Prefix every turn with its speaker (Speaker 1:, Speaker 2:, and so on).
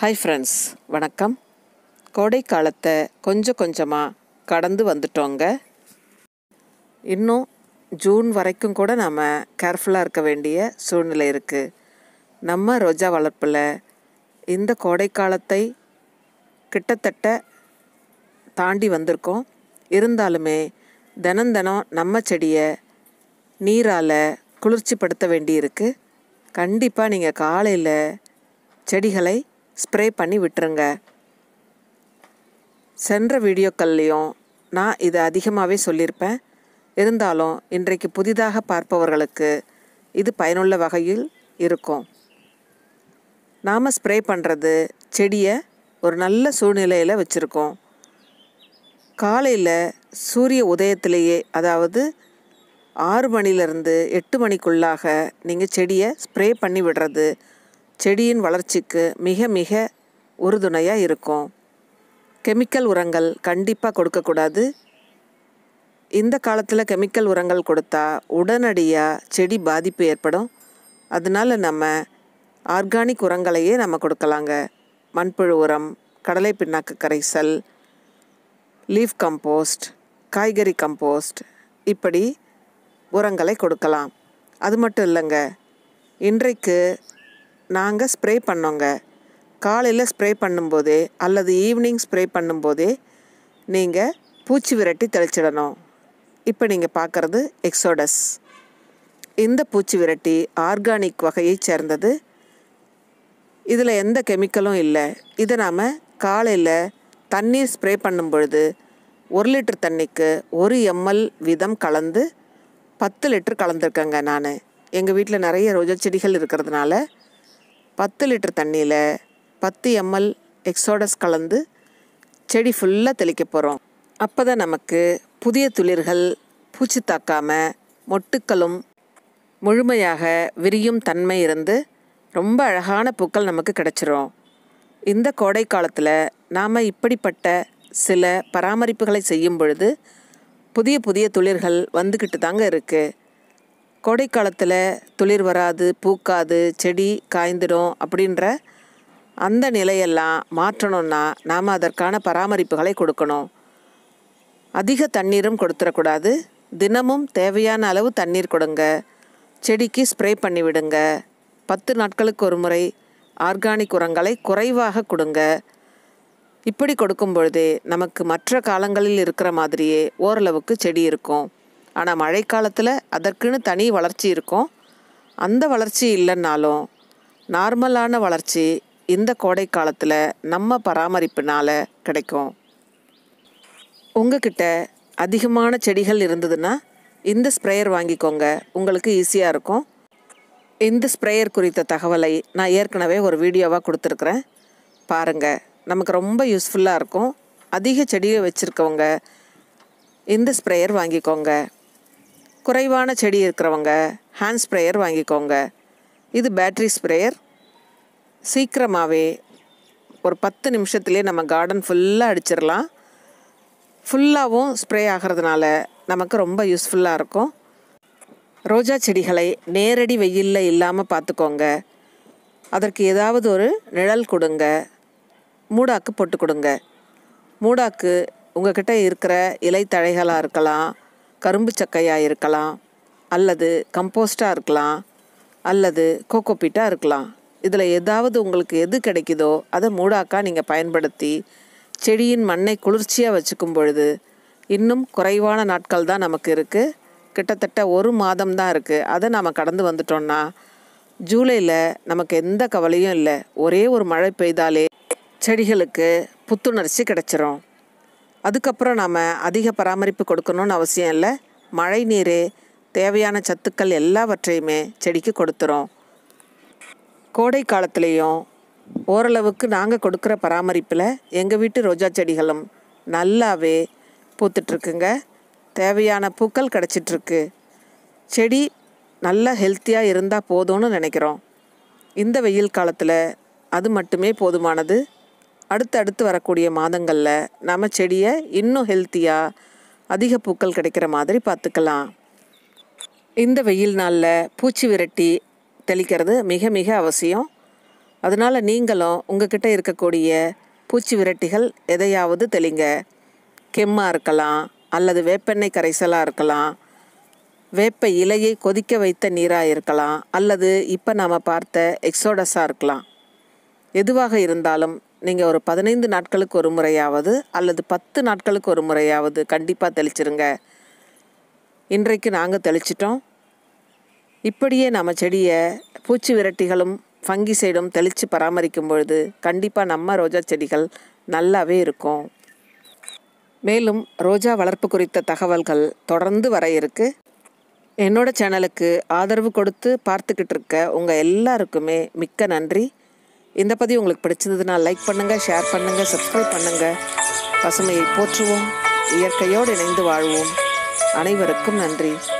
Speaker 1: hi friends வணக்கம் கோடை காலத்தை கொஞ்சம் கொஞ்சமாக கடந்து வந்துட்டோங்க இன்னும் ஜூன் வரைக்கும் கூட நாம் கேர்ஃபுல்லாக இருக்க வேண்டிய சூழ்நிலை இருக்குது நம்ம ரோஜா வளர்ப்பில் இந்த கோடை காலத்தை கிட்டத்தட்ட தாண்டி வந்திருக்கோம் இருந்தாலுமே தினம் தினம் நம்ம செடியை நீரால் குளிர்ச்சிப்படுத்த வேண்டியிருக்கு கண்டிப்பாக நீங்கள் காலையில் செடிகளை ஸ்ப்ரே பண்ணி விட்டுருங்க சென்ற வீடியோக்கள்லேயும் நான் இதை அதிகமாகவே சொல்லியிருப்பேன் இருந்தாலும் இன்றைக்கு புதிதாக பார்ப்பவர்களுக்கு இது பயனுள்ள வகையில் இருக்கும் நாம் ஸ்ப்ரே பண்ணுறது செடியை ஒரு நல்ல சூழ்நிலையில் வச்சுருக்கோம் காலையில் சூரிய உதயத்திலேயே அதாவது ஆறு மணிலேருந்து எட்டு மணிக்குள்ளாக நீங்கள் செடியை ஸ்ப்ரே பண்ணி விடுறது செடியின் வளர்ச்சிக்கு மிக மிக உறுதுணையாக இருக்கும் கெமிக்கல் உரங்கள் கண்டிப்பாக கொடுக்கக்கூடாது இந்த காலத்தில் கெமிக்கல் உரங்கள் கொடுத்தா உடனடியாக செடி பாதிப்பு ஏற்படும் அதனால் நம்ம ஆர்கானிக் உரங்களையே நம்ம கொடுக்கலாங்க மண்புழு உரம் கடலை பிண்ணாக்கு கரைசல் லீஃப் கம்போஸ்ட் காய்கறி கம்போஸ்ட் இப்படி உரங்களை கொடுக்கலாம் அது மட்டும் இல்லைங்க இன்றைக்கு நாங்கள் ஸ்ப்ரே பண்ணோங்க காலையில் ஸ்ப்ரே பண்ணும்போதே அல்லது ஈவினிங் ஸ்ப்ரே பண்ணும்போதே நீங்கள் பூச்சி விரட்டி தெளிச்சிடணும் இப்போ நீங்கள் பார்க்குறது எக்ஸோடஸ் இந்த பூச்சி விரட்டி ஆர்கானிக் வகையைச் சேர்ந்தது இதில் எந்த கெமிக்கலும் இல்லை இதை நாம் காலையில் தண்ணீர் ஸ்ப்ரே பண்ணும் பொழுது ஒரு லிட்டர் தண்ணிக்கு ஒரு எம்எல் வீதம் கலந்து பத்து லிட்டர் கலந்துருக்கேங்க நான் எங்கள் வீட்டில் நிறைய ரோஜா செடிகள் இருக்கிறதுனால பத்து லிட்டர் தண்ணியில் பத்து எம்எல் எக்ஸோடஸ் கலந்து செடி ஃபுல்லாக தெளிக்க போகிறோம் அப்போ தான் நமக்கு புதிய துளிர்கள் பூச்சி தாக்காமல் மொட்டுக்களும் முழுமையாக விரியும் தன்மை இருந்து ரொம்ப அழகான பூக்கள் நமக்கு கிடச்சிரும் இந்த கோடை காலத்தில் நாம் இப்படிப்பட்ட சில பராமரிப்புகளை செய்யும் பொழுது புதிய புதிய துளிர்கள் வந்துக்கிட்டு தாங்க இருக்குது கோடை காலத்தில் துளிர் வராது பூக்காது செடி காய்ந்துடும் அப்படின்ற அந்த நிலையெல்லாம் மாற்றணும்னா நாம் அதற்கான பராமரிப்புகளை கொடுக்கணும் அதிக தண்ணீரும் கொடுத்துடக்கூடாது தினமும் தேவையான அளவு தண்ணீர் கொடுங்க செடிக்கு ஸ்ப்ரே பண்ணி விடுங்க பத்து நாட்களுக்கு ஒரு முறை ஆர்கானிக் உரங்களை குறைவாக கொடுங்க இப்படி கொடுக்கும் பொழுதே நமக்கு மற்ற காலங்களில் இருக்கிற மாதிரியே ஓரளவுக்கு செடி இருக்கும் ஆனால் மழைக்காலத்தில் அதற்குன்னு தனி வளர்ச்சி இருக்கும் அந்த வளர்ச்சி இல்லைன்னாலும் நார்மலான வளர்ச்சி இந்த கோடை காலத்தில் நம்ம பராமரிப்பினால் கிடைக்கும் உங்ககிட்ட அதிகமான செடிகள் இருந்ததுன்னா இந்த ஸ்ப்ரேயர் வாங்கிக்கோங்க உங்களுக்கு ஈஸியாக இருக்கும் இந்த ஸ்ப்ரேயர் குறித்த தகவலை நான் ஏற்கனவே ஒரு வீடியோவாக கொடுத்துருக்குறேன் பாருங்கள் நமக்கு ரொம்ப யூஸ்ஃபுல்லாக இருக்கும் அதிக செடியை வச்சுருக்கவங்க இந்த ஸ்ப்ரேயர் வாங்கிக்கோங்க குறைவான செடி இருக்கிறவங்க ஹேண்ட் ஸ்ப்ரேயர் வாங்கிக்கோங்க இது பேட்ரி ஸ்ப்ரேயர் சீக்கிரமாகவே ஒரு பத்து நிமிஷத்துலேயே நம்ம கார்டன் ஃபுல்லாக அடிச்சிடலாம் ஃபுல்லாகவும் ஸ்ப்ரே ஆகிறதுனால நமக்கு ரொம்ப யூஸ்ஃபுல்லாக இருக்கும் ரோஜா செடிகளை நேரடி வெயிலில் இல்லாமல் பார்த்துக்கோங்க அதற்கு ஏதாவது ஒரு நிழல் கொடுங்க மூடாக்கு போட்டு கொடுங்க மூடாக்கு உங்ககிட்ட இருக்கிற இலைத்தழைகளாக இருக்கலாம் கரும்பு சக்கையாக இருக்கலாம் அல்லது கம்போஸ்டாக இருக்கலாம் அல்லது கோகோபீட்டாக இருக்கலாம் இதில் ஏதாவது உங்களுக்கு எது கிடைக்குதோ அதை மூடாக்கா நீங்கள் பயன்படுத்தி செடியின் மண்ணை குளிர்ச்சியாக வச்சுக்கும் பொழுது இன்னும் குறைவான நாட்கள் தான் நமக்கு இருக்குது கிட்டத்தட்ட ஒரு மாதம் தான் இருக்குது அதை நாம் கடந்து வந்துட்டோம்னா ஜூலையில் நமக்கு எந்த கவலையும் இல்லை ஒரே ஒரு மழை பெய்தாலே செடிகளுக்கு புத்துணர்ச்சி கிடச்சிரும் அதுக்கப்புறம் நாம் அதிக பராமரிப்பு கொடுக்கணும்னு அவசியம் இல்லை மழை நீரே தேவையான சத்துக்கள் எல்லாவற்றையுமே செடிக்கு கொடுத்துரும் கோடை காலத்துலேயும் ஓரளவுக்கு நாங்கள் கொடுக்குற பராமரிப்பில் எங்கள் வீட்டு ரோஜா செடிகளும் நல்லாவே பூத்துட்ருக்குங்க தேவையான பூக்கள் கிடச்சிட்ருக்கு செடி நல்லா ஹெல்த்தியாக இருந்தால் போதும்னு நினைக்கிறோம் இந்த வெயில் காலத்தில் அது மட்டுமே போதுமானது அடுத்தடுத்து வரக்கூடிய மாதங்களில் நம்ம செடியை இன்னும் ஹெல்த்தியாக அதிக பூக்கள் கிடைக்கிற மாதிரி பார்த்துக்கலாம் இந்த வெயில் நாளில் பூச்சி விரட்டி தெளிக்கிறது மிக மிக அவசியம் அதனால் நீங்களும் உங்ககிட்ட இருக்கக்கூடிய பூச்சி விரட்டிகள் எதையாவது தெளிங்க கெம்மாக இருக்கலாம் அல்லது வேப்பெண்ணெய் கரைசலாக இருக்கலாம் வேப்ப இலையை கொதிக்க வைத்த நீராக இருக்கலாம் அல்லது இப்போ நாம் பார்த்த எக்ஸோடஸாக இருக்கலாம் எதுவாக இருந்தாலும் நீங்கள் ஒரு பதினைந்து நாட்களுக்கு ஒரு முறையாவது அல்லது பத்து நாட்களுக்கு ஒரு முறையாவது கண்டிப்பாக தெளிச்சிருங்க இன்றைக்கு நாங்கள் தெளிச்சிட்டோம் இப்படியே நம்ம செடியை பூச்சி விரட்டிகளும் ஃபங்கிசைடும் தெளித்து பராமரிக்கும் பொழுது கண்டிப்பாக நம்ம ரோஜா செடிகள் நல்லாவே இருக்கும் மேலும் ரோஜா வளர்ப்பு குறித்த தகவல்கள் தொடர்ந்து வர இருக்கு என்னோட சேனலுக்கு ஆதரவு கொடுத்து பார்த்துக்கிட்டு இருக்க உங்கள் எல்லாருக்குமே மிக்க நன்றி இந்த பதிவு உங்களுக்கு பிடிச்சிருந்ததுன்னா லைக் பண்ணுங்கள் ஷேர் பண்ணுங்கள் சப்ஸ்கிரைப் பண்ணுங்கள் பசுமையை போற்றுவோம் இயற்கையோடு இணைந்து வாழ்வோம் அனைவருக்கும் நன்றி